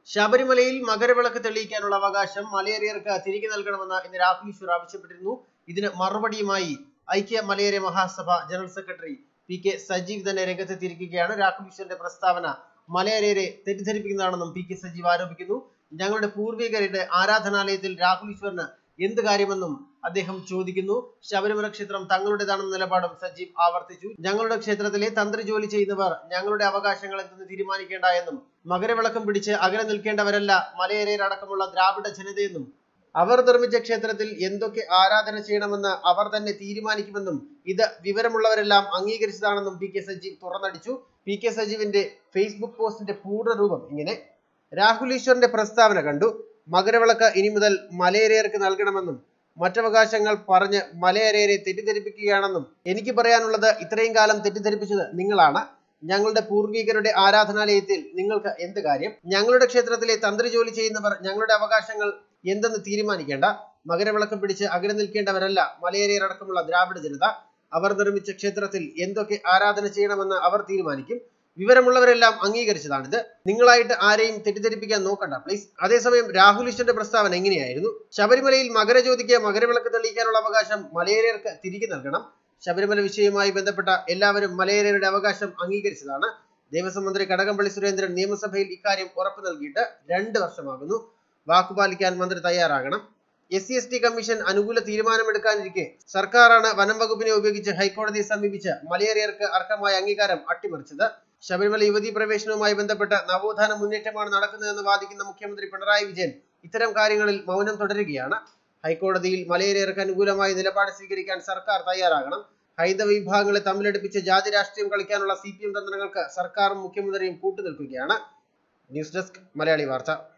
ശബരിമലയിൽ മകരവിളക്ക് തെളിയിക്കാനുള്ള അവകാശം മലയേറിയർക്ക് തിരികെ നൽകണമെന്ന് ഇന്ന് രാഹുൽ ഈശ്വർ ആവശ്യപ്പെട്ടിരുന്നു ഇതിന് മറുപടിയുമായി Aikya Malayaraya Mahasabha general secretary P K Sajeev തന്നെ രംഗത്തെത്തിയിരിക്കുകയാണ് രാഹുൽ ഈശ്വറിന്റെ പ്രസ്താവന മലയേറിയരെ തെറ്റിദ്ധരിപ്പിക്കുന്നതാണെന്നും പി കെ സജീവ് ആരോപിക്കുന്നു ഞങ്ങളുടെ പൂർവികരുടെ ആരാധനാലയത്തിൽ രാഹുൽ ഈശ്വറിന് എന്ത് കാര്യമെന്നും അദ്ദേഹം ചോദിക്കുന്നു ശബരിമല ക്ഷേത്രം തങ്ങളുടേതാണെന്ന നിലപാടും സജീവ് ആവർത്തിച്ചു ഞങ്ങളുടെ ക്ഷേത്രത്തിലെ തന്ത്രി ജോലി ചെയ്യുന്നവർ ഞങ്ങളുടെ അവകാശങ്ങൾ എന്തെന്ന് തീരുമാനിക്കേണ്ട എന്നും മകരവിളക്കം പിടിച്ച് അകലെ നിൽക്കേണ്ടവരല്ല മലയേറിയരടക്കമുള്ള ദ്രാവിഡ ജനതയെന്നും അവർ നിർമ്മിച്ച ക്ഷേത്രത്തിൽ എന്തൊക്കെ ആരാധന ചെയ്യണമെന്ന് അവർ തന്നെ തീരുമാനിക്കുമെന്നും ഇത് വിവരമുള്ളവരെല്ലാം അംഗീകരിച്ചതാണെന്നും പി കെ സജീവ് തുറന്നടിച്ചു പി കെ സജീവിന്റെ ഫേസ്ബുക്ക് പോസ്റ്റിന്റെ പൂർണ്ണരൂപം ഇങ്ങനെ രാഹുൽ ഈശ്വറിന്റെ പ്രസ്താവന കണ്ടു മകരവിളക്ക് ഇനി മുതൽ മലയേറിയർക്ക് നൽകണമെന്നും മറ്റവകാശങ്ങൾ പറഞ്ഞ് മലയേറിയരെ തെറ്റിദ്ധരിപ്പിക്കുകയാണെന്നും എനിക്ക് പറയാനുള്ളത് ഇത്രയും കാലം തെറ്റിദ്ധരിപ്പിച്ചത് നിങ്ങളാണ് ഞങ്ങളുടെ പൂർവികരുടെ ആരാധനാലയത്തിൽ നിങ്ങൾക്ക് എന്ത് കാര്യം ഞങ്ങളുടെ ക്ഷേത്രത്തിലെ തന്ത്രി ജോലി ചെയ്യുന്നവർ ഞങ്ങളുടെ അവകാശങ്ങൾ എന്തെന്ന് തീരുമാനിക്കേണ്ട മകരവിളക്കം പിടിച്ച് അകലെ നിൽക്കേണ്ടവരല്ല മലയേറിയരടക്കമുള്ള ദ്രാവിഡ ജനത അവർ നിർമ്മിച്ച ക്ഷേത്രത്തിൽ എന്തൊക്കെ ആരാധന ചെയ്യണമെന്ന് അവർ തീരുമാനിക്കും വിവരമുള്ളവരെല്ലാം അംഗീകരിച്ചതാണിത് നിങ്ങളായിട്ട് ആരെയും തെറ്റിദ്ധരിപ്പിക്കാൻ നോക്കണ്ട പ്ലീസ് അതേസമയം രാഹുൽ ഈശ്വറിന്റെ പ്രസ്താവന എങ്ങനെയായിരുന്നു ശബരിമലയിൽ മകരജ്യോതിക്ക് മകരവിളക്ക് തെളിയിക്കാനുള്ള അവകാശം മലയേറിയർക്ക് തിരികെ നൽകണം ശബരിമല വിഷയവുമായി ബന്ധപ്പെട്ട എല്ലാവരും മലയേറിയരുടെ അവകാശം അംഗീകരിച്ചതാണ് ദേവസ്വം മന്ത്രി കടകംപള്ളി സുരേന്ദ്രൻ നിയമസഭയിൽ ഇക്കാര്യം ഉറപ്പു നൽകിയിട്ട് രണ്ട് വർഷമാകുന്നു വാക്കുപാലിക്കാൻ മന്ത്രി തയ്യാറാകണം S C S T commission അനുകൂല തീരുമാനമെടുക്കാനിരിക്കെ സർക്കാരാണ് വനം വകുപ്പിനെ ഉപയോഗിച്ച് ഹൈക്കോടതിയെ സമീപിച്ച് മലയേറിയർക്ക് അർഹമായ അംഗീകാരം അട്ടിമറിച്ചത് ശബരിമല യുവതീ പ്രവേശനവുമായി ബന്ധപ്പെട്ട് നവോത്ഥാന മുന്നേറ്റമാണ് നടക്കുന്നതെന്ന് വാദിക്കുന്ന മുഖ്യമന്ത്രി പിണറായി വിജയൻ ഇത്തരം കാര്യങ്ങളിൽ മൗനം തുടരുകയാണ് ഹൈക്കോടതിയിൽ മലയേറിയർക്ക് അനുകൂലമായ നിലപാട് സ്വീകരിക്കാൻ സർക്കാർ തയ്യാറാകണം ഹൈന്ദവ വിഭാഗങ്ങളെ തമ്മിലടുപ്പിച്ച് ജാതി രാഷ്ട്രീയം കളിക്കാനുള്ള സി പി എം തന്ത്രങ്ങൾക്ക് സർക്കാരും മുഖ്യമന്ത്രിയും കൂട്ടുനിൽക്കുകയാണ് ന്യൂസ് ഡെസ്ക് മലയാളി വാർത്ത